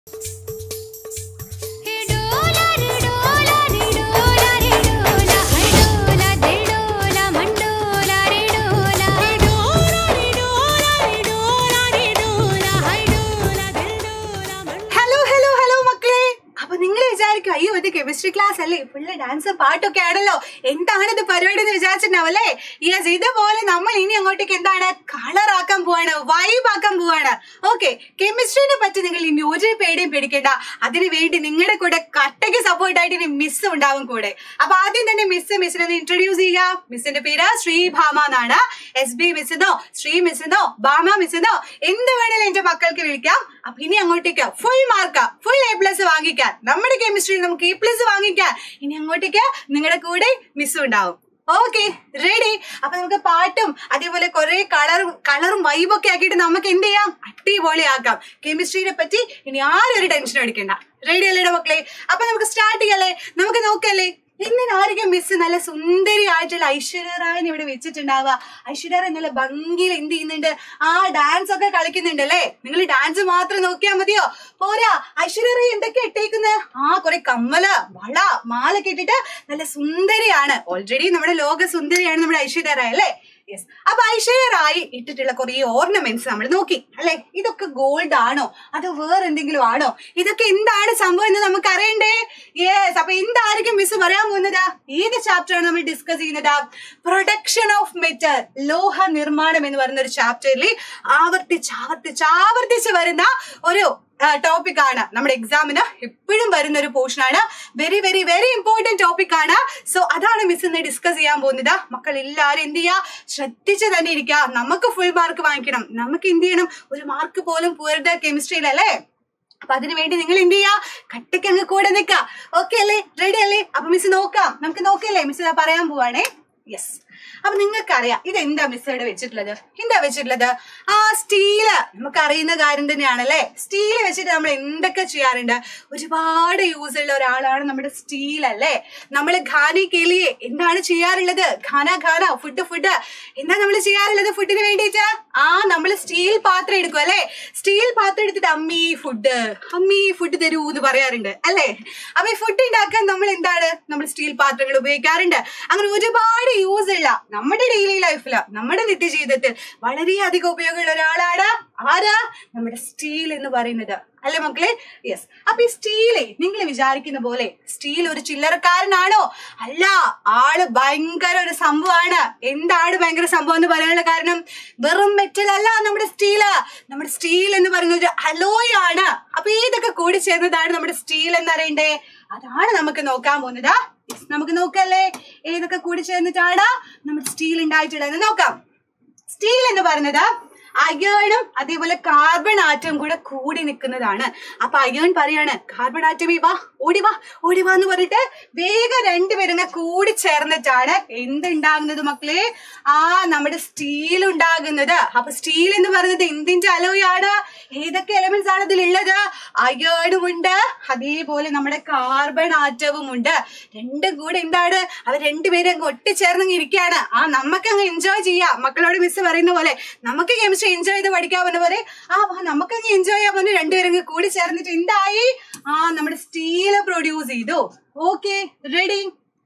Hello hello hello മക്കളെ അപ്പൊ നിങ്ങൾ വിചാരിക്കും അയ്യോ ഇത് കെമിസ്ട്രി ക്ലാസ് അല്ലേ ഫുള്ള് ഡാൻസ് പാട്ടൊക്കെ ആണല്ലോ എന്താണ് ഇത് പരിപാടി എന്ന് വിചാരിച്ചിട്ടുണ്ടാവും അല്ലേ യെസ് ഇതുപോലെ നമ്മൾ ഇനി അങ്ങോട്ടേക്ക് എന്താണ് കളർ ആക്കാൻ പോവാണ് വൈബ് ആക്കാൻ പോവാണ് ഓക്കെ കെമിസ്ട്രീനെ പറ്റി നിങ്ങൾ ഇനി ഒരു പേടിയും പേടിക്കേണ്ട അതിനു വേണ്ടി നിങ്ങളുടെ കൂടെ കട്ടയ്ക്ക് സപ്പോർട്ട് ആയിട്ട് ഇനി മിസ് ഉണ്ടാവും കൂടെ അപ്പൊ ആദ്യം തന്നെ മിസ് മിസ്സിനെ ഒന്ന് ഇൻട്രൊഡ്യൂസ് ചെയ്യാം മിസ്സിന്റെ പേര് ശ്രീഭാമ എന്നാണ് എസ് ബി മിസ്സെന്നോ ശ്രീ മിസ്സെന്നോ ഭാമ മിസ്സെന്നോ എന്ത് വേണേലും എന്റെ മക്കൾക്ക് വിളിക്കാം അപ്പൊ ഇനി അങ്ങോട്ടേക്ക് full mark full A plus വാങ്ങിക്കാൻ നമ്മുടെ കെമിസ്ട്രിയിൽ നമുക്ക് എ പ്ലസ് വാങ്ങിക്കാൻ ഇനി അങ്ങോട്ടേക്ക് നിങ്ങളുടെ കൂടെ മിസ്സും ഉണ്ടാവും ഓക്കെ റെഡി അപ്പൊ നമുക്ക് പാട്ടും അതേപോലെ കുറെ കളറും കളറും വൈബും ഒക്കെ ആക്കിയിട്ട് നമുക്ക് എന്ത് ചെയ്യാം അടിപൊളിയാക്കാം കെമിസ്ട്രീനെ പറ്റി ഇനി ആരും ഒരു ടെൻഷൻ അടിക്കണ്ട റെഡി അല്ലേടെ മക്കളെ അപ്പൊ നമുക്ക് സ്റ്റാർട്ട് ചെയ്യാല്ലേ നമുക്ക് നോക്കല്ലേ എന്തിനായിരിക്കും മിസ് നല്ല സുന്ദരി ആയിട്ടുള്ള ഐശ്വര്യ റായൻ ഇവിടെ വെച്ചിട്ടുണ്ടാവുക ഐശ്വര്യ റായ് നല്ല ഭംഗിയിൽ എന്ത് ചെയ്യുന്നുണ്ട് ആ ഡാൻസ് ഒക്കെ കളിക്കുന്നുണ്ട് അല്ലേ നിങ്ങൾ ഡാൻസ് മാത്രം നോക്കിയാൽ മതിയോ പോരാ ഐശ്വര്യ റായ് എന്തൊക്കെ ഇട്ടേക്കുന്നത് ആ കുറെ കമ്മല വള മാല കെട്ടിട്ട് നല്ല സുന്ദരിയാണ് ഓൾറെഡി നമ്മുടെ ലോക സുന്ദരിയാണ് നമ്മുടെ ഐശ്വര്യ റായ് അല്ലേ യെസ് അപ്പൊ ഐശ്വര്യ റായ് ഇട്ടിട്ടുള്ള കുറെ ഓർണമെന്റ്സ് നമ്മൾ നോക്കി അല്ലെ ഇതൊക്കെ ഗോൾഡ് ആണോ അതോ വേറെ എന്തെങ്കിലും ആണോ ഇതൊക്കെ എന്താണ് സംഭവം എന്ന് നമുക്ക് അറിയണ്ടേ യെസ് അപ്പൊ എന്തായിരിക്കും മിസ് പറയാൻ പോകുന്നത് ഏത് ചാപ്റ്റർ ആണ് നമ്മൾ ഡിസ്കസ് ചെയ്യുന്നത് പ്രൊഡക്ഷൻ ഓഫ് മെറ്റൽ ലോഹ നിർമ്മാണം എന്ന് പറയുന്ന ഒരു ചാപ്റ്ററിൽ ആവർത്തിച്ച് ആവർത്തിച്ച് ആവർത്തിച്ച് വരുന്ന ഒരു ടോപ്പിക് ആണ് നമ്മുടെ എക്സാമിന് എപ്പോഴും വരുന്ന ഒരു പോർഷൻ ആണ് very very very important topic ആണ് സോ അതാണ് മിസ് ഇന്ന് ഡിസ്കസ് ചെയ്യാൻ പോകുന്നത് മക്കൾ എല്ലാവരും എന്ത് ചെയ്യുക ശ്രദ്ധിച്ച് തന്നെ ഇരിക്കുക നമുക്ക് ഫുൾ മാർക്ക് വാങ്ങിക്കണം നമുക്ക് എന്ത് ചെയ്യണം ഒരു മാർക്ക് പോലും പോരുത് കെമിസ്ട്രിയിൽ അല്ലേ അപ്പൊ അതിനു വേണ്ടി നിങ്ങൾ എന്ത് ചെയ്യാ കട്ടയ്ക്ക് അങ്ങ് കൂടെ നിൽക്ക ഓക്കെ അല്ലേ റെഡി അല്ലേ അപ്പൊ മിസ് നോക്കാം നമുക്ക് നോക്കിയല്ലേ മിസ് ഇതാ പറയാൻ പോവാണേ യെസ് അപ്പൊ നിങ്ങൾക്കറിയാം ഇത് എന്താ മിസ് ഇവിടെ വെച്ചിട്ടുള്ളത് എന്താ വെച്ചിട്ടുള്ളത് ആ സ്റ്റീല് നമുക്ക് അറിയുന്ന കാര്യം തന്നെയാണല്ലേ സ്റ്റീല് വെച്ചിട്ട് നമ്മൾ എന്തൊക്കെ ചെയ്യാറുണ്ട് ഒരുപാട് യൂസ് ഉള്ള ഒരാളാണ് നമ്മുടെ സ്റ്റീൽ അല്ലേ നമ്മൾ ഖാനി കേലിയെ എന്താണ് ചെയ്യാറുള്ളത് ഖാന ഖാന ഫുഡ് ഫുഡ് എന്താ നമ്മൾ ചെയ്യാറുള്ളത് ഫുഡിന് വേണ്ടിയിട്ട് ആ നമ്മൾ സ്റ്റീൽ പാത്രം എടുക്കും അല്ലേ സ്റ്റീൽ പാത്രം എടുത്തിട്ട് അമ്മി ഫുഡ് അമ്മി ഫുഡ് തരൂ എന്ന് പറയാറുണ്ട് അല്ലേ അപ്പൊ ഈ ഫുഡ് ഉണ്ടാക്കാൻ നമ്മൾ എന്താണ് നമ്മൾ സ്റ്റീൽ പാത്രങ്ങൾ ഉപയോഗിക്കാറുണ്ട് അങ്ങനെ ഒരുപാട് യൂസ് ഉള്ള നമ്മുടെ ഡെയിലി ലൈഫില് നമ്മുടെ നിത്യജീവിതത്തിൽ വളരെയധികം ഉപയോഗമുള്ള ഒരാളാണ് ആരാ നമ്മുടെ സ്റ്റീൽ എന്ന് പറയുന്നത് അല്ലെ മക്കളെ യെസ് അപ്പൊ ഈ സ്റ്റീലേ നിങ്ങൾ വിചാരിക്കുന്ന പോലെ സ്റ്റീൽ ഒരു ചില്ലറക്കാരനാണോ അല്ല ആള് ഭയങ്കര ഒരു സംഭവമാണ് എന്താണ് ഭയങ്കര സംഭവം എന്ന് പറയാനുള്ള കാരണം വെറും മെറ്റൽ അല്ല നമ്മുടെ സ്റ്റീല് നമ്മുടെ സ്റ്റീൽ എന്ന് പറയുന്നത് ഒരു അലോയ് ആണ് അപ്പൊ ഇതൊക്കെ കൂടി ചേർന്നതാണ് നമ്മുടെ സ്റ്റീൽ എന്ന് അറിയണ്ടേ അതാണ് നമുക്ക് നോക്കാൻ പോകുന്നത് Yes, നമുക്ക് നോക്കല്ലേ ഏതൊക്കെ കൂടി ചേർന്നിട്ടാണ് നമ്മുടെ സ്റ്റീൽ ഉണ്ടായിട്ടുള്ളത് നോക്കാം സ്റ്റീൽ എന്ന് പറയുന്നത് അയേണും അതേപോലെ കാർബൺ ആറ്റം കൂടെ കൂടി നിൽക്കുന്നതാണ് അപ്പൊ അയേൺ പറയാണ് കാർബൺ ആറ്റമേ വാ ഓടി വാ ഓടി വാ എന്ന് പറഞ്ഞിട്ട് വേഗം രണ്ടുപേരും കൂടെ കൂടി ചേർന്നിട്ടാണ് എന്തുണ്ടാകുന്നത് മക്കളെ ആ നമ്മുടെ സ്റ്റീൽ ഉണ്ടാകുന്നത് അപ്പൊ സ്റ്റീൽ എന്ന് പറയുന്നത് എന്തിന്റെ അലോയാണ് ഏതൊക്കെ എലമെന്റ്സ് ആണ് ഇതിലുള്ളത് അയേണും ഉണ്ട് അതേപോലെ നമ്മുടെ കാർബൺ ആറ്റവും ഉണ്ട് രണ്ടും കൂടെ എന്താണ് അവർ രണ്ടുപേരും അങ്ങ് ഒട്ടിച്ചേർന്ന് ഇരിക്കുകയാണ് ആ നമുക്ക് അങ്ങ് എൻജോയ് ചെയ്യാം മക്കളോട് മിസ് പറയുന്ന പോലെ നമുക്ക് കെമിസ്ട്രി എൻജോയ് ചെയ്ത് പഠിക്കാൻ പറഞ്ഞ പോലെ ആ വാ, നമുക്ക് അങ്ങ് എൻജോയ് ചെയ്യാൻ പറഞ്ഞ് രണ്ടുപേരും അങ്ങ് കൂടി ചേർന്നിട്ട് എന്തായി ആ നമ്മുടെ സ്റ്റീല് പ്രൊഡ്യൂസ് ചെയ്തു ഓക്കെ റെഡി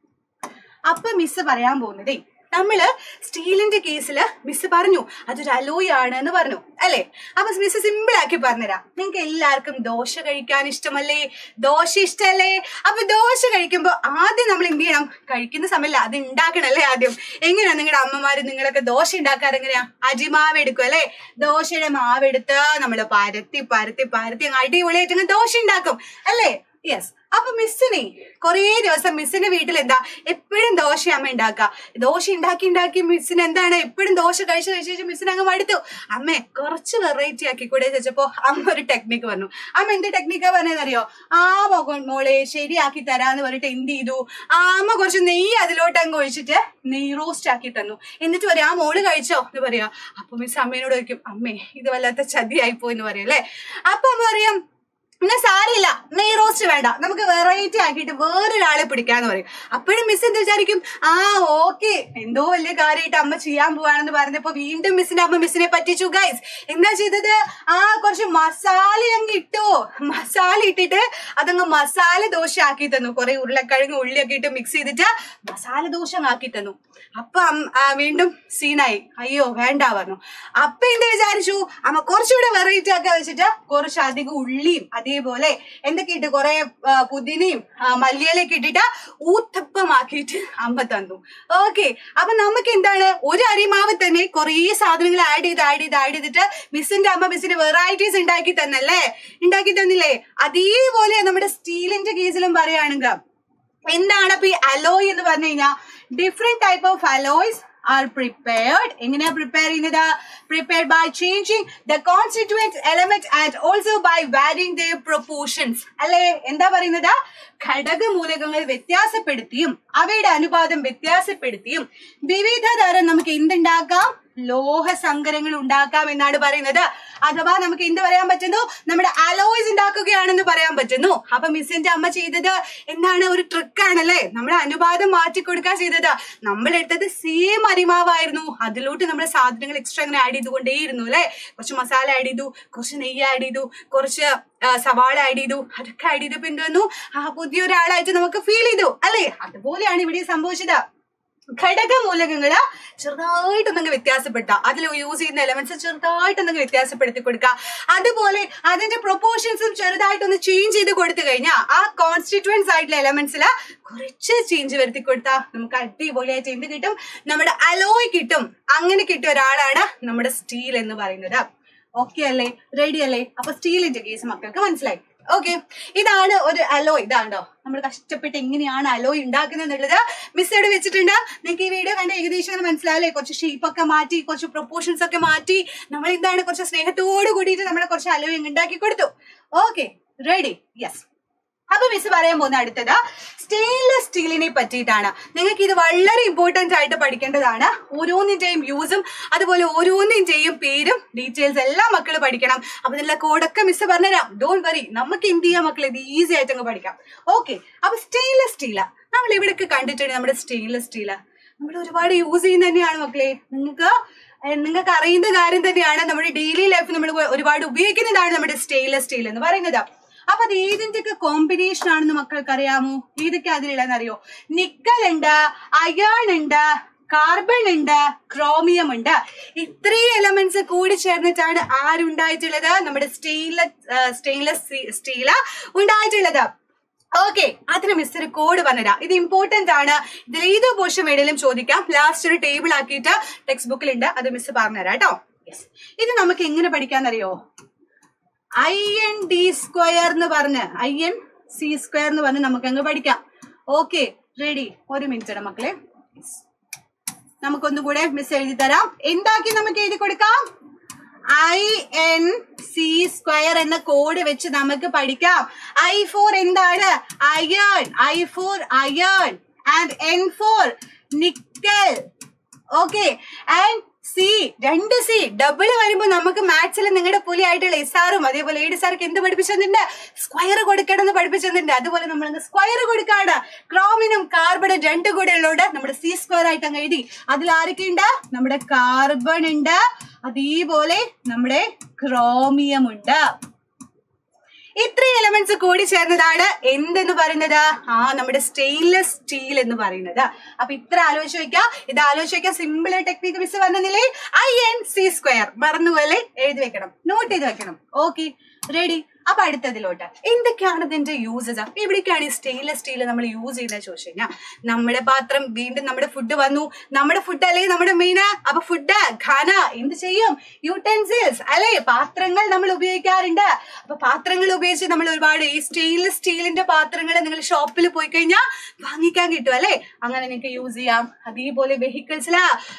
അപ്പൊ മിസ് പറയാൻ പോകുന്നതേ നമ്മള് സ്റ്റീലിന്റെ കേസിൽ മിസ് പറഞ്ഞു അതൊരു അലോയ് ആണ് എന്ന് പറഞ്ഞു അല്ലെ അപ്പൊ മിസ് സിമ്പിൾ ആക്കി പറഞ്ഞുതരാം നിങ്ങൾക്ക് എല്ലാവർക്കും ദോശ കഴിക്കാൻ ഇഷ്ടമല്ലേ ദോശ ഇഷ്ടമല്ലേ അപ്പൊ ദോശ കഴിക്കുമ്പോ ആദ്യം നമ്മൾ എന്ത് ചെയ്യണം കഴിക്കുന്ന സമയല്ല അത് ഉണ്ടാക്കണല്ലേ ആദ്യം എങ്ങനെയാ നിങ്ങളുടെ അമ്മമാര് നിങ്ങളൊക്കെ ദോശ ഉണ്ടാക്കാറ് എങ്ങനെയാ അരിമാവ് എടുക്കും അല്ലെ ദോശയുടെ മാവെടുത്ത് നമ്മൾ പരത്തി പരത്തി പരത്തി അങ്ങ് അടിപൊളിയായിട്ട് അങ്ങ് ദോശ ഉണ്ടാക്കും അല്ലേ യെസ് അപ്പൊ മിസ്സിനെ കുറേ ദിവസം മിസ്സിന്റെ വീട്ടിൽ എന്താ എപ്പോഴും ദോശ അമ്മ ഉണ്ടാക്കുക ദോശ ഉണ്ടാക്കി ഉണ്ടാക്കി മിസ്സിന് എന്താണ് എപ്പോഴും ദോശ കഴിച്ച് കഴിച്ച് കഴിച്ച് മിസ്സിന് അങ്ങ് മടുത്തു അമ്മേ കുറച്ച് വെറൈറ്റി ആക്കി കൂടെ ചോദിച്ചപ്പോ അമ്മ ഒരു ടെക്നിക്ക് പറഞ്ഞു അമ്മ എന്ത് ടെക്നിക്കാ പറഞ്ഞതെന്നറിയോ ആ മകൻ മോളെ ശരിയാക്കി തരാന്ന് പറഞ്ഞിട്ട് എന്ത് ചെയ്തു ആ അമ്മ കുറച്ച് നെയ്യ് അതിലോട്ട് അങ്ങ് ഒഴിച്ചിട്ട് നെയ്യ് റോസ്റ്റ് ആക്കി തന്നു എന്നിട്ട് പറയാം ആ മോള് കഴിച്ചോ എന്ന് പറയാ അപ്പൊ മിസ് അമ്മേനോട് ചോദിക്കും അമ്മേ ഇത് വല്ലാത്ത ചതിയായി പോയി എന്ന് പറയും അല്ലേ അപ്പൊ അമ്മ പറയാം എന്നാ സാരില്ല നെയ് റോസ്റ്റ് വേണ്ട നമുക്ക് വെറൈറ്റി ആക്കിയിട്ട് വേറൊരാളെ പിടിക്കാന്ന് പറയും അപ്പോഴും മിസ് എന്ത് വിചാരിക്കും ആ ഓക്കെ എന്തോ വലിയ കാര്യമായിട്ട് അമ്മ ചെയ്യാൻ പോവാണെന്ന് പറഞ്ഞപ്പോ വീണ്ടും മിസ്സിന്റെ അമ്മ മിസ്സിനെ പറ്റിച്ചു ഗൈസ് എന്താ ചെയ്തത് ആ കുറച്ച് മസാല അങ്ങ് ഇട്ടു മസാല ഇട്ടിട്ട് അതങ്ങ് മസാല ദോശ ആക്കി തന്നു കുറെ ഉരുളക്കിഴങ്ങ് ഉള്ളിയൊക്കെ ഇട്ട് മിക്സ് ചെയ്തിട്ട് മസാല ദോശ അങ്ങ് ആക്കി തന്നു അപ്പൊ അം- ആ വീണ്ടും സീനായി അയ്യോ വേണ്ട പറഞ്ഞു അപ്പൊ എന്ത് വിചാരിച്ചു അമ്മ കുറച്ചുകൂടെ വെറൈറ്റി ഒക്കെ വെച്ചിട്ട് കുറച്ച് അധികം ഉള്ളിയും അതേപോലെ എന്തൊക്കെ ഇട്ട് കുറെ ആ, പുതിനയും ആ, മല്ലിയിലൊക്കെ ഇട്ടിട്ട് ഊത്തപ്പമാക്കിയിട്ട് അമ്മ തന്നു ഓക്കെ അപ്പൊ നമുക്ക് എന്താണ് ഒരു അരിമാവ് തന്നെ കുറേ സാധനങ്ങൾ ആഡ് ചെയ്ത് ആഡ് ചെയ്ത് ആഡ് ചെയ്തിട്ട് മിസ്സിന്റെ അമ്മ മിസ്സിന്റെ വെറൈറ്റീസ് ഉണ്ടാക്കി തന്നല്ലേ ഉണ്ടാക്കി തന്നില്ലേ അതേപോലെ നമ്മുടെ സ്റ്റീലിന്റെ കേസിലും പറയുകയാണെങ്കിൽ എന്താണ് അപ്പൊ ഈ അലോയ് എന്ന് പറഞ്ഞു കഴിഞ്ഞാൽ different type of alloys are prepared എങ്ങനെയാ പ്രിപ്പയർ ചെയ്യുന്നത് prepared by changing the constituent element and also by varying the proportions അല്ലെ എന്താ പറയുന്നത് ഘടകമൂലകങ്ങൾ വ്യത്യാസപ്പെടുത്തിയും അവയുടെ അനുപാതം വ്യത്യാസപ്പെടുത്തിയും വിവിധ തരം നമുക്ക് എന്തുണ്ടാക്കാം ലോഹ സങ്കരങ്ങൾ ഉണ്ടാക്കാം എന്നാണ് പറയുന്നത് അഥവാ നമുക്ക് എന്ത് പറയാൻ പറ്റുന്നു നമ്മുടെ അലോയ്സ് ഉണ്ടാക്കുകയാണെന്ന് പറയാൻ പറ്റുന്നു അപ്പൊ മിസ്സിന്റെ അമ്മ ചെയ്തത് എന്താണ് ഒരു ട്രിക്കാണല്ലേ നമ്മുടെ അനുപാതം മാറ്റി കൊടുക്കാൻ ചെയ്തത് നമ്മൾ എടുത്തത് സെയിം അരിമാവായിരുന്നു അതിലോട്ട് നമ്മുടെ സാധനങ്ങൾ എക്സ്ട്രാ അങ്ങനെ ആഡ് ചെയ്തുകൊണ്ടേയിരുന്നു അല്ലെ കുറച്ച് മസാല ആഡ് ചെയ്തു കുറച്ച് നെയ്യ് ആഡ് ചെയ്തു കുറച്ച് ആ, സവാള ആഡ് ചെയ്തു അതൊക്കെ ആഡ് ചെയ്തപ്പോ എന്ത് വന്നു ആ പുതിയൊരാളായിട്ട് നമുക്ക് ഫീൽ ചെയ്തു അല്ലേ അതുപോലെയാണ് ഇവിടെ സംഭവിച്ചത് ഘടകമൂലകങ്ങള് ചെറുതായിട്ടൊന്നങ്ങ് വ്യത്യാസപ്പെടുത്തുക അതിൽ യൂസ് ചെയ്യുന്ന എലമെന്റ്സ് ചെറുതായിട്ടൊന്നങ്ങ് വ്യത്യാസപ്പെടുത്തി കൊടുക്കുക അതുപോലെ അതിന്റെ പ്രൊപ്പോർഷൻസും ചെറുതായിട്ടൊന്ന് ചേഞ്ച് ചെയ്ത് കൊടുത്തു കഴിഞ്ഞാൽ ആ കോൺസ്റ്റിറ്റ്യൂൻസ് ആയിട്ടുള്ള എലമെന്റ്സിൽ കുറച്ച് ചേഞ്ച് വരുത്തി കൊടുത്താൽ നമുക്ക് അടിപൊളിയായിട്ട് എന്ത് കിട്ടും നമ്മുടെ അലോയ് കിട്ടും അങ്ങനെ കിട്ടിയ ഒരാളാണ് നമ്മുടെ സ്റ്റീൽ എന്ന് പറയുന്നത് ഓക്കെ അല്ലേ റെഡി അല്ലേ അപ്പൊ സ്റ്റീലിന്റെ കേസ് മക്കൾക്ക് മനസ്സിലായി ഓക്കെ ഇതാണ് ഒരു അലോയ് ഇതാണ്ടോ നമ്മൾ കഷ്ടപ്പെട്ട് എങ്ങനെയാണ് അലോയ് ഉണ്ടാക്കുന്നത് എന്നുള്ളത് മിസ് ഇവിടെ വെച്ചിട്ടുണ്ട് നിങ്ങൾക്ക് ഈ വീഡിയോ കണ്ട് ഏകദേശം അങ്ങനെ മനസ്സിലാവില്ലേ കുറച്ച് ഷേപ്പ് ഒക്കെ മാറ്റി കുറച്ച് പ്രൊപ്പോർഷൻസ് ഒക്കെ മാറ്റി നമ്മൾ എന്താണ് കുറച്ച് സ്നേഹത്തോട് കൂടിയിട്ട് നമ്മൾ കുറച്ച് അലോയ് അങ്ങ് ഉണ്ടാക്കി കൊടുത്തു ഓക്കെ റെഡി യെസ് അപ്പൊ മിസ് പറയാൻ പോകുന്ന അടുത്തത് സ്റ്റെയിൻലെസ് സ്റ്റീലിനെ പറ്റിയിട്ടാണ് നിങ്ങൾക്ക് ഇത് വളരെ ഇമ്പോർട്ടന്റ് ആയിട്ട് പഠിക്കേണ്ടതാണ് ഓരോന്നിന്റെയും യൂസും അതുപോലെ ഓരോന്നിന്റെയും പേരും ഡീറ്റെയിൽസ് എല്ലാം മക്കൾ പഠിക്കണം അപ്പൊ ഇതിനുള്ള കോഡൊക്കെ മിസ് പറഞ്ഞുതരാം ഡോണ്ട് വറി നമുക്ക് എന്ത് ചെയ്യാം മക്കൾ ഇത് ഈസി ആയിട്ട് അങ്ങ് പഠിക്കാം ഓക്കെ അപ്പൊ സ്റ്റെയിൻലെസ് സ്റ്റീല നമ്മൾ ഇവിടെയൊക്കെ കണ്ടിട്ടുണ്ട് നമ്മുടെ സ്റ്റെയിൻലെസ് സ്റ്റീല നമ്മൾ ഒരുപാട് യൂസ് ചെയ്യുന്ന തന്നെയാണ് മക്കളെ നിങ്ങൾക്ക് നിങ്ങൾക്ക് അറിയുന്ന കാര്യം തന്നെയാണ് നമ്മുടെ ഡെയിലി ലൈഫിൽ നമ്മൾ ഒരുപാട് ഉപയോഗിക്കുന്നതാണ് നമ്മുടെ സ്റ്റെയിൻലെസ് സ്റ്റീൽ എന്ന് പറയുന്നത് അപ്പൊ അത് ഏതിന്റെ ഒക്കെ കോമ്പിനേഷൻ ആണെന്ന് മക്കൾക്ക് അറിയാമോ ഏതൊക്കെ അതിലുള്ളതെന്ന് അറിയോ നിക്കൽ ഉണ്ട് അയൺ ഉണ്ട് കാർബൺ ഉണ്ട് ക്രോമിയം ഉണ്ട് ഇത്രയും എലമെന്റ്സ് കൂടി ചേർന്നിട്ടാണ് ആരുണ്ടായിട്ടുള്ളത് നമ്മുടെ സ്റ്റെയിൻലെസ് സ്റ്റെയിൻലെസ് സ്റ്റീൽ ഉണ്ടായിട്ടുള്ളത് ഓക്കെ അതിന് മിസ് ഒരു കോഡ് പറഞ്ഞുതരാം ഇത് ഇമ്പോർട്ടന്റ് ആണ് ഇതിൽ ഏത് പോർഷൻ വേണേലും ചോദിക്കാം ലാസ്റ്റ് ഒരു ടേബിൾ ആക്കിയിട്ട് ടെക്സ്റ്റ് ബുക്കിലുണ്ട് അത് മിസ് പറഞ്ഞുതരാം കേട്ടോ യെസ് ഇത് നമുക്ക് എങ്ങനെ പഠിക്കാന്നറിയോ ഐ എൻ ഡി സ്ക്വയർ എന്ന് പറഞ്ഞ് ഐ എൻ സി സ്ക്വയർ എന്ന് പറഞ്ഞ് നമുക്ക് അങ്ങ് പഠിക്കാം ഓക്കെ റെഡി ഒരു മിനിറ്റ് ഇടാം മക്കളെ Yes. നമുക്കൊന്നുകൂടെ മിസ് എഴുതി തരാം എന്താക്കി നമുക്ക് എഴുതി കൊടുക്കാം ഐ എൻ സി സ്ക്വയർ എന്ന കോഡ് വെച്ച് നമുക്ക് പഠിക്കാം ഐ ഫോർ എന്താണ് iron I for iron and N for nickel okay and C രണ്ട് സി ഡബിൾ വരുമ്പോ നമുക്ക് മാത്സിൽ നിങ്ങളുടെ പുലിയായിട്ടുള്ള എസാറും അതേപോലെ ഏഡ് സാർക്ക് എന്ത് പഠിപ്പിച്ചിട്ടുണ്ട് സ്ക്വയർ കൊടുക്കണം എന്ന് പഠിപ്പിച്ചിട്ടുണ്ട് അതുപോലെ നമ്മൾ സ്ക്വയർ കൊടുക്കാണ് ക്രോമിനും കാർബണും രണ്ട് കൂടെ ഉള്ളതുകൊണ്ട് നമ്മുടെ സി സ്ക്വയർ ആയിട്ട് അങ്ങ് എഴുതി അതിൽ ആരൊക്കെ ഉണ്ട് നമ്മുടെ കാർബൺ ഉണ്ട് അതേപോലെ നമ്മുടെ ക്രോമിയം ഉണ്ട് ഇത്രയും എലമെന്റ്സ് കൂടി ചേർന്നതാണ് എന്തെന്ന് പറയുന്നത് ആ നമ്മുടെ സ്റ്റെയിൻലെസ് സ്റ്റീൽ എന്ന് പറയുന്നത് അപ്പൊ ഇത്ര ആലോചിച്ച് വെക്കുക ഇത് ആലോചിച്ച് വെക്കുക സിമ്പിൾ ടെക്നിക്ക് മിസ് പറഞ്ഞില്ലേ ഐ എൻ സി സ്ക്വയർ മറന്നുപോലെ എഴുതി വെക്കണം നോട്ട് ചെയ്ത് വെക്കണം ഓക്കെ റെഡി അപ്പൊ അടുത്തതിലോട്ട് എന്തൊക്കെയാണ് ഇതിന്റെ യൂസസ് എവിടേക്കാണ് ഈ സ്റ്റെയിൻലെസ് സ്റ്റീൽ നമ്മൾ യൂസ് ചെയ്യുന്നത് ചോദിച്ചു കഴിഞ്ഞാൽ നമ്മുടെ പാത്രം വീണ്ടും നമ്മുടെ ഫുഡ് വന്നു നമ്മുടെ ഫുഡ് അല്ലെങ്കിൽ നമ്മുടെ മെയിൻ അപ്പൊ ഫുഡ് ഖാന എന്ത് ചെയ്യും യൂട്ടൻസിൽസ് അല്ലെ പാത്രങ്ങൾ നമ്മൾ ഉപയോഗിക്കാറുണ്ട് അപ്പൊ പാത്രങ്ങൾ ഉപയോഗിച്ച് നമ്മൾ ഒരുപാട് ഈ സ്റ്റെയിൻലെസ് സ്റ്റീലിന്റെ പാത്രങ്ങൾ നിങ്ങൾ ഷോപ്പിൽ പോയി കഴിഞ്ഞാൽ വാങ്ങിക്കാൻ കിട്ടും അല്ലെ അങ്ങനെ നിങ്ങൾക്ക് യൂസ് ചെയ്യാം അതേപോലെ വെഹിക്കിൾസില്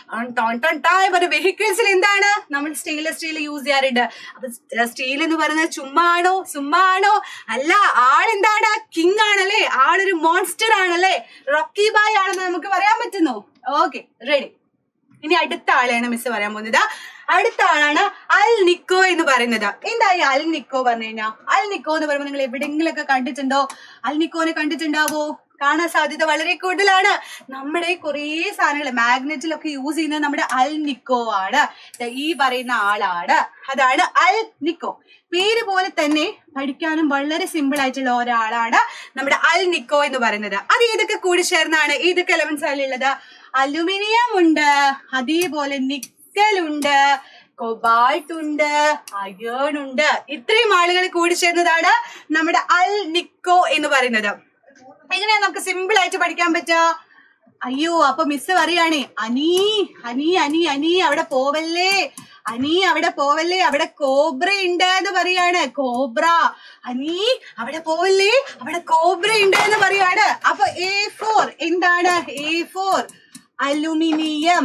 വെഹിക്കിൾസിൽ എന്താണ് നമ്മൾ സ്റ്റെയിൻലെസ് സ്റ്റീൽ യൂസ് ചെയ്യാറുണ്ട് അപ്പൊ സ്റ്റീൽ എന്ന് പറയുന്നത് ചുമ്മാ ആണോ സുമ്മാ ആണോ അല്ല ആളെന്താണ് കിങ് ആണല്ലേ ആളൊരു മോൺസ്റ്റർ ആണല്ലേ റോക്കി ബായ് ആണെന്ന് നമുക്ക് പറയാൻ പറ്റുന്നു ഓക്കെ റെഡി ഇനി അടുത്ത ആളെയാണ് മിസ് പറയാൻ പോകുന്നത് അടുത്ത ആളാണ് അൽ നിക്കോ എന്ന് പറയുന്നത് എന്താ ഈ അൽ നിക്കോ പറഞ്ഞു കഴിഞ്ഞാൽ അൽ നിക്കോ എന്ന് പറയുമ്പോൾ നിങ്ങൾ എവിടെയെങ്കിലൊക്കെ കണ്ടിട്ടുണ്ടോ അൽ നിക്കോനെ കണ്ടിട്ടുണ്ടാവോ കാണാൻ സാധ്യത വളരെ കൂടുതലാണ് നമ്മുടെ കുറേ സാധനങ്ങൾ മാഗ്നറ്റിലൊക്കെ യൂസ് ചെയ്യുന്നത് നമ്മുടെ അൽ നിക്കോ ആണ് ദേ ഈ പറയുന്ന ആളാണ് അതാണ് അൽ നിക്കോ പേര് പോലെ തന്നെ പഠിക്കാനും വളരെ സിമ്പിൾ ആയിട്ടുള്ള ഒരാളാണ് നമ്മുടെ അൽ നിക്കോ എന്ന് പറയുന്നത് അത് ഏതൊക്കെ കൂടി ചേർന്നാണ് ഏതൊക്കെ എലമെന്റ്സ് അതിലുള്ളത് അലുമിനിയം ഉണ്ട് അതേപോലെ നിക്കൽ ഉണ്ട് കൊബാൾട്ട് ഉണ്ട് അയേൺ ഉണ്ട് ഇത്രയും ആളുകൾ കൂടി ചേർന്നതാണ് നമ്മുടെ അൽ നിക്കോ എന്ന് പറയുന്നത് എങ്ങനെയാ നമുക്ക് സിമ്പിൾ ആയിട്ട് പഠിക്കാൻ പറ്റുക അയ്യോ അപ്പൊ മിസ് പറയാണ് അനീ അനീ അനി അനി അവിടെ പോവല്ലേ അനീ അവിടെ പോവല്ലേ അവിടെ കോബ്ര ഉണ്ട് എന്ന് പറയാണ് കോബ്ര അനീ അവിടെ പോവല്ലേ അവിടെ കോബ്ര ഉണ്ട് എന്ന് പറയാണ് അപ്പൊ എ ഫോർ എന്താണ് A for aluminium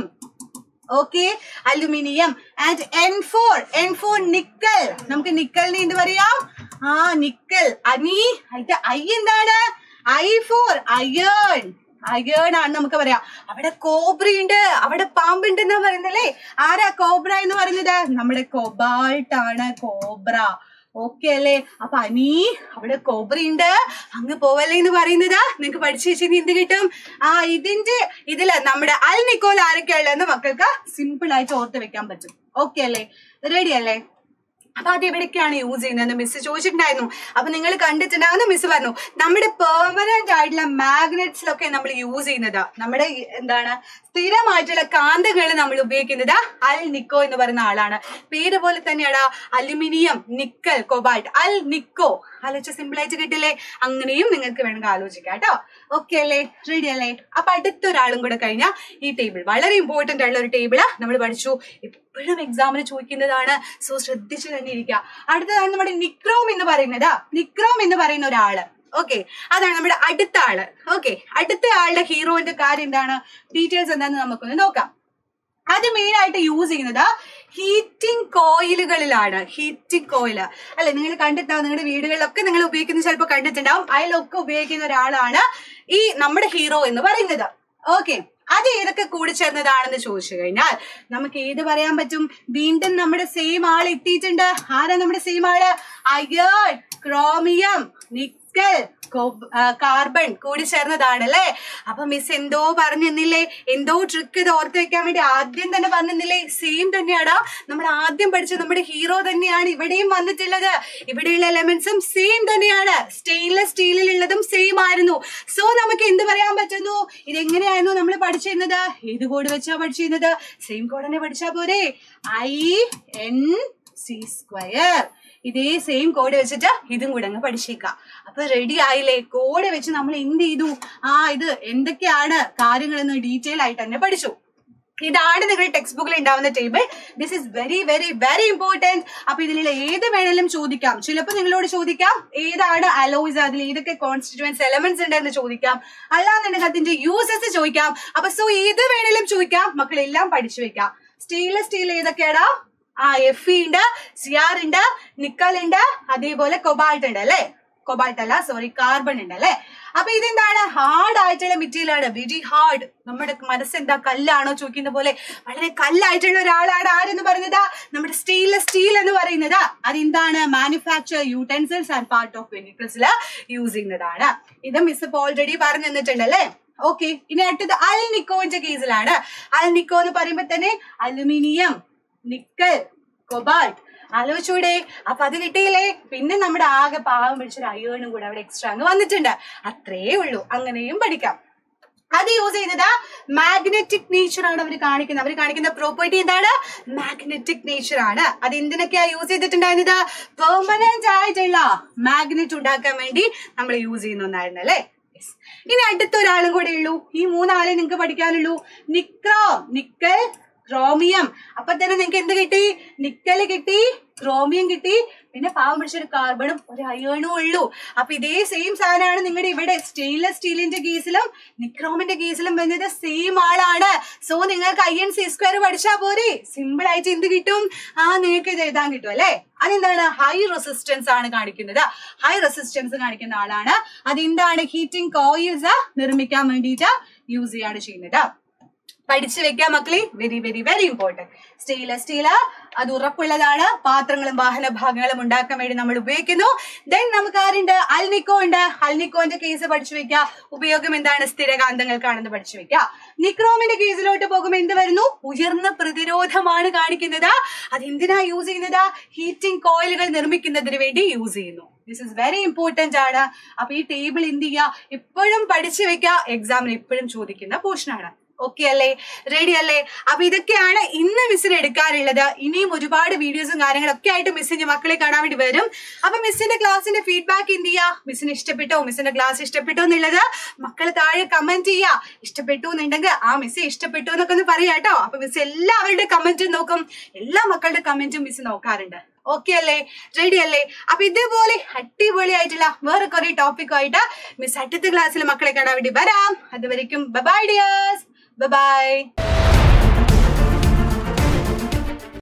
okay aluminium and N for N for nickel നമുക്ക് നിക്കലിന് എന്ത് പറയാം ആ നിക്കൽ അനി ഇത് ഐ എന്താണ് ഐ ഫോർ അയേൺ അയേൺ ആണ് നമുക്ക് പറയാം അവിടെ കോബ്ര ഉണ്ട് അവിടെ പാമ്പുണ്ട് എന്ന് പറയുന്നല്ലേ ആരാ കോബ്ര എന്ന് പറയുന്നത് നമ്മുടെ കൊബാൾട്ട് ആണ് കോബ്ര ഓക്കെ അല്ലേ അപ്പൊ അനീ അവിടെ കോബ്ര ഉണ്ട് അങ്ങ് പോവല്ലേ എന്ന് പറയുന്നത് നിങ്ങക്ക് പഠിച്ചു വെച്ചാൽ എന്ത് കിട്ടും ആ ഇതിന്റെ ഇതില് നമ്മുടെ അൽ നിക്കോൽ ആരൊക്കെയുള്ളതെന്ന് മക്കൾക്ക് സിമ്പിൾ ആയിട്ട് ഓർത്ത് വെക്കാൻ പറ്റും ഓക്കെ അല്ലേ റെഡി അല്ലേ അപ്പൊ അത് എവിടേക്കാണ് യൂസ് ചെയ്യുന്നത് മിസ് ചോദിച്ചിട്ടുണ്ടായിരുന്നു അപ്പൊ നിങ്ങൾ കണ്ടിട്ടുണ്ടാവുന്ന മിസ് പറഞ്ഞു നമ്മുടെ പെർമനന്റ് ആയിട്ടുള്ള മാഗ്നറ്റ്സിലൊക്കെ നമ്മൾ യൂസ് ചെയ്യുന്നത് നമ്മുടെ ഈ എന്താണ് സ്ഥിരമായിട്ടുള്ള കാന്തകൾ നമ്മൾ ഉപയോഗിക്കുന്നത് അൽ നിക്കോ എന്ന് പറയുന്ന ആളാണ് പേര് പോലെ തന്നെയാണ് aluminium nickel cobalt alnico ആലോചിച്ച സിമ്പിൾ ആയിട്ട് കിട്ടില്ലേ അങ്ങനെയും നിങ്ങൾക്ക് വേണമെങ്കിൽ ആലോചിക്കാം കേട്ടോ ഓക്കെ അല്ലേ റെഡി അല്ലേ അപ്പൊ അടുത്തൊരാളും കൂടെ കഴിഞ്ഞാൽ ഈ ടേബിൾ വളരെ ഇമ്പോർട്ടന്റ് ആയിട്ടുള്ള ഒരു ടേബിള് നമ്മൾ പഠിച്ചു എപ്പോഴും എക്സാമിന് ചോദിക്കുന്നതാണ് സോ ശ്രദ്ധിച്ചു തന്നെ ഇരിക്കുക അടുത്തതാണ് നമ്മുടെ നിക്രോം എന്ന് പറയുന്നത് നിക്രോം എന്ന് പറയുന്ന ഒരാള് ഓക്കെ അതാണ് നമ്മുടെ അടുത്ത ആള് ഓക്കെ അടുത്ത ആളുടെ ഹീറോന്റെ കാര്യം എന്താണ് ഡീറ്റെയിൽസ് എന്താന്ന് നമുക്കൊന്ന് നോക്കാം അത് മെയിൻ ആയിട്ട് യൂസ് ചെയ്യുന്നത് ഹീറ്റിംഗ് കോയിലുകളിലാണ് ഹീറ്റിംഗ് കോയിൽ അല്ലെ നിങ്ങൾ കണ്ടിട്ടുണ്ടാവും നിങ്ങളുടെ വീടുകളിലൊക്കെ നിങ്ങൾ ഉപയോഗിക്കുന്നത് ചിലപ്പോൾ കണ്ടിട്ടുണ്ടാവും അതിലൊക്കെ ഉപയോഗിക്കുന്ന ഒരാളാണ് ഈ നമ്മുടെ ഹീറോ എന്ന് പറയുന്നത് ഓക്കെ അത് ഏതൊക്കെ കൂടി ചേർന്നതാണെന്ന് ചോദിച്ചു കഴിഞ്ഞാൽ നമുക്ക് ഏത് പറയാൻ പറ്റും വീണ്ടും നമ്മുടെ സെയിം ആൾ എത്തിയിട്ടുണ്ട് ആരാ നമ്മുടെ സെയിം ആള് അയേൺ ക്രോമിയം നിക്കൽ കാർബൺ കൂടി ചേർന്നതാണല്ലേ അപ്പൊ മിസ് എന്തോ പറഞ്ഞിരുന്നില്ലേ എന്തോ ട്രിക്ക് ഇത് ഓർത്ത് വെക്കാൻ വേണ്ടി ആദ്യം തന്നെ പറഞ്ഞിരുന്നില്ലേ സെയിം തന്നെയാടാ നമ്മൾ ആദ്യം പഠിച്ച നമ്മുടെ ഹീറോ തന്നെയാണ് ഇവിടെയും വന്നിട്ടുള്ളത് ഇവിടെയുള്ള എലമെന്റ്സും സെയിം തന്നെയാണ് സ്റ്റെയിൻലെസ് സ്റ്റീലിലുള്ളതും സെയിം ആയിരുന്നു സോ നമുക്ക് എന്ത് പറയാൻ പറ്റുന്നു ഇതെങ്ങനെയായിരുന്നു നമ്മൾ പഠിച്ചിരുന്നത് ഏത് കോഡ് വെച്ചാ പഠിച്ചിരുന്നത് സെയിം കോഡ് തന്നെ പഠിച്ചാ പോരെ ഐ എൻ സി സ്ക്വയർ ഇതേ സെയിം കോഡ് വെച്ചിട്ട് ഇതും കൂടെ അങ്ങ് പഠിച്ചേക്കാം അപ്പൊ റെഡി ആയില്ലേ കോഡ് വെച്ച് നമ്മൾ എന്ത് ചെയ്തു ആ ഇത് എന്തൊക്കെയാണ് കാര്യങ്ങൾ എന്ന് ഡീറ്റെയിൽ ആയിട്ട് തന്നെ പഠിച്ചു ഇതാണ് നിങ്ങളുടെ ടെക്സ്റ്റ് ബുക്കിൽ ഉണ്ടാവുന്ന table this is very very very important അപ്പൊ ഇതിലുള്ള ഏത് വേണേലും ചോദിക്കാം ചിലപ്പോൾ നിങ്ങളോട് ചോദിക്കാം ഏതാണ് അലോയ്സ് അതിൽ ഏതൊക്കെ കോൺസ്റ്റിറ്റ്യൂവൻസ് എലമെന്റ്സ് ഉണ്ടെന്ന് ചോദിക്കാം അല്ലാന്നുണ്ടെങ്കിൽ അതിന്റെ യൂസസ് ചോദിക്കാം അപ്പൊ സോ ഏത് വേണേലും ചോദിക്കാം മക്കളെല്ലാം പഠിച്ചു വെക്കാം സ്റ്റെയിൻലെസ് സ്റ്റീൽ ഏതൊക്കെയാടാ ആ എഫ് ഉണ്ട് സിയാർ ഉണ്ട് നിക്കൽ ഉണ്ട് അതേപോലെ കൊബാൾട്ട് ഉണ്ട് അല്ലെ കൊബാൾട്ട് അല്ല സോറി കാർബൺ ഉണ്ട് അല്ലെ അപ്പൊ ഇതെന്താണ് ഹാർഡ് ആയിട്ടുള്ള മെറ്റീരിയൽ ആണ് വെരി ഹാർഡ് നമ്മുടെ മനസ്സെന്താ കല്ലാണോ ചോദിക്കുന്ന പോലെ വളരെ കല്ലായിട്ടുള്ള ഒരാളാണ് ആരെന്ന് പറയുന്നത് നമ്മുടെ സ്റ്റെയിൻലെസ് സ്റ്റീൽ എന്ന് പറയുന്നത് അതെന്താണ് manufacture utensils and part of വെഹിക്കിൾസിൽ യൂസ് ചെയ്യുന്നതാണ് ഇത് മിസ് ഇപ്പൊ ഓൾറെഡി പറഞ്ഞു തന്നിട്ടുണ്ട് അല്ലേ ഓക്കെ ഇനി അടുത്തത് അൽ നിക്കോന്റെ കേസിലാണ് അൽ നിക്കോ എന്ന് പറയുമ്പോ തന്നെ അലുമിനിയം നിക്കൽ കൊബാൾട്ട് ആലോചിച്ചൂടെ അപ്പൊ അത് കിട്ടിയില്ലേ പിന്നെ നമ്മുടെ ആകെ പാവം പിടിച്ചൊരു അയേണും കൂടെ അവിടെ എക്സ്ട്രാ അങ്ങ് വന്നിട്ടുണ്ട് അത്രേ ഉള്ളൂ അങ്ങനെയും പഠിക്കാം അത് യൂസ് ചെയ്യുന്നത് മാഗ്നറ്റിക് നേച്ചർ ആണ് അവർ കാണിക്കുന്നത് അവർ കാണിക്കുന്ന പ്രോപ്പർട്ടി എന്താണ് മാഗ്നറ്റിക് നേച്ചർ ആണ് അത് എന്തിനൊക്കെയാ യൂസ് ചെയ്തിട്ടുണ്ടായിരുന്നത് പെർമനന്റ് ആയിട്ടുള്ള മാഗ്നറ്റ് ഉണ്ടാക്കാൻ വേണ്ടി നമ്മൾ യൂസ് ചെയ്യുന്ന ഒന്നായിരുന്നു അല്ലേ Yes. ഇനി അടുത്ത ഒരാളും കൂടെ ഉള്ളൂ ഈ മൂന്നാളെ നിങ്ങൾക്ക് പഠിക്കാനുള്ളൂ നിക്രോം നിക്കൽ ക്രോമിയം അപ്പൊ തന്നെ നിങ്ങൾക്ക് എന്ത് കിട്ടി നിക്കല് കിട്ടി ക്രോമിയം കിട്ടി പിന്നെ പാവം പിടിച്ചൊരു കാർബണും ഒരു അയേണും ഉള്ളൂ അപ്പൊ ഇതേ സെയിം സാധനമാണ് നിങ്ങളുടെ ഇവിടെ സ്റ്റെയിൻലെസ് സ്റ്റീലിന്റെ കേസിലും നിക്രോമിന്റെ കേസിലും വരുന്നത് സെയിം ആളാണ് സോ നിങ്ങൾക്ക് ഐ എൻ സി സ്ക്വയർ പഠിച്ചാൽ പോരെ സിമ്പിൾ ആയിട്ട് എന്ത് കിട്ടും ആ നിങ്ങൾക്ക് ഇത് എഴുതാൻ കിട്ടും അല്ലെ അതെന്താണ് ഹൈ റെസിസ്റ്റൻസ് ആണ് കാണിക്കുന്നത് ഹൈ റെസിസ്റ്റൻസ് കാണിക്കുന്ന ആളാണ് അതെന്താണ് ഹീറ്റിംഗ് കോയിൽസ് നിർമ്മിക്കാൻ വേണ്ടിയിട്ട് യൂസ് ചെയ്യാണ് ചെയ്യുന്നത് പഠിച്ചു വെക്കാം മക്കളെ very very very important steel steel അത് ഉറപ്പുള്ളതാണ് പാത്രങ്ങളും വാഹന ഭാഗങ്ങളും ഉണ്ടാക്കാൻ വേണ്ടി നമ്മൾ ഉപയോഗിക്കുന്നു ദെൻ നമുക്ക് ആരുണ്ട് അൽനിക്കോ ഉണ്ട് അൽനിക്കോന്റെ കേസ് പഠിച്ചു വെക്കുക ഉപയോഗം എന്താണ് സ്ഥിരകാന്തങ്ങൾക്കാണെന്ന് പഠിച്ചു വെക്കുക നിക്രോമിന്റെ കേസിലോട്ട് പോകുമ്പോൾ എന്ത് വരുന്നു ഉയർന്ന പ്രതിരോധമാണ് കാണിക്കുന്നത് അത് എന്തിനാ യൂസ് ചെയ്യുന്നത് ഹീറ്റിംഗ് കോയിലുകൾ നിർമ്മിക്കുന്നതിന് വേണ്ടി യൂസ് ചെയ്യുന്നു ദിസ് ഇസ് വെരി ഇമ്പോർട്ടന്റ് ആണ് അപ്പൊ ഈ ടേബിൾ എന്ത് ചെയ്യുക എപ്പോഴും പഠിച്ചു വെക്കുക എക്സാമിന് എപ്പോഴും ചോദിക്കുന്ന പോർഷൻ ആണ് ഓക്കെ അല്ലേ റെഡി അല്ലേ അപ്പൊ ഇതൊക്കെയാണ് ഇന്ന് മിസ്സിന് എടുക്കാനുള്ളത് ഇനിയും ഒരുപാട് വീഡിയോസും കാര്യങ്ങളൊക്കെ ആയിട്ട് മിസ്സിന്റെ മക്കളെ കാണാൻ വേണ്ടി വരും അപ്പൊ മിസ്സിന്റെ ക്ലാസ്സിന്റെ ഫീഡ്ബാക്ക് എന്ത് ചെയ്യാ മിസ്സിന് ഇഷ്ടപ്പെട്ടോ മിസ്സിന്റെ ക്ലാസ് ഇഷ്ടപ്പെട്ടോ എന്നുള്ളത് മക്കൾ താഴെ കമന്റ് ചെയ്യാ ഇഷ്ടപ്പെട്ടു എന്നുണ്ടെങ്കിൽ ആ മിസ് ഇഷ്ടപ്പെട്ടു എന്നൊക്കെ ഒന്ന് പറയാ കേട്ടോ അപ്പൊ മിസ് എല്ലാവരുടെ കമന്റും നോക്കും എല്ലാ മക്കളുടെ കമന്റും മിസ് നോക്കാറുണ്ട് ഓക്കെ അല്ലേ റെഡി അല്ലേ അപ്പൊ ഇതേപോലെ അടിപൊളിയായിട്ടുള്ള വേറെ കുറെ ടോപ്പിക്കുമായിട്ട് മിസ് അടുത്ത ക്ലാസ്സിൽ മക്കളെ കാണാൻ വേണ്ടി വരാം അതുവരെയും ബൈ ഡിയേഴ്സ് ബൈ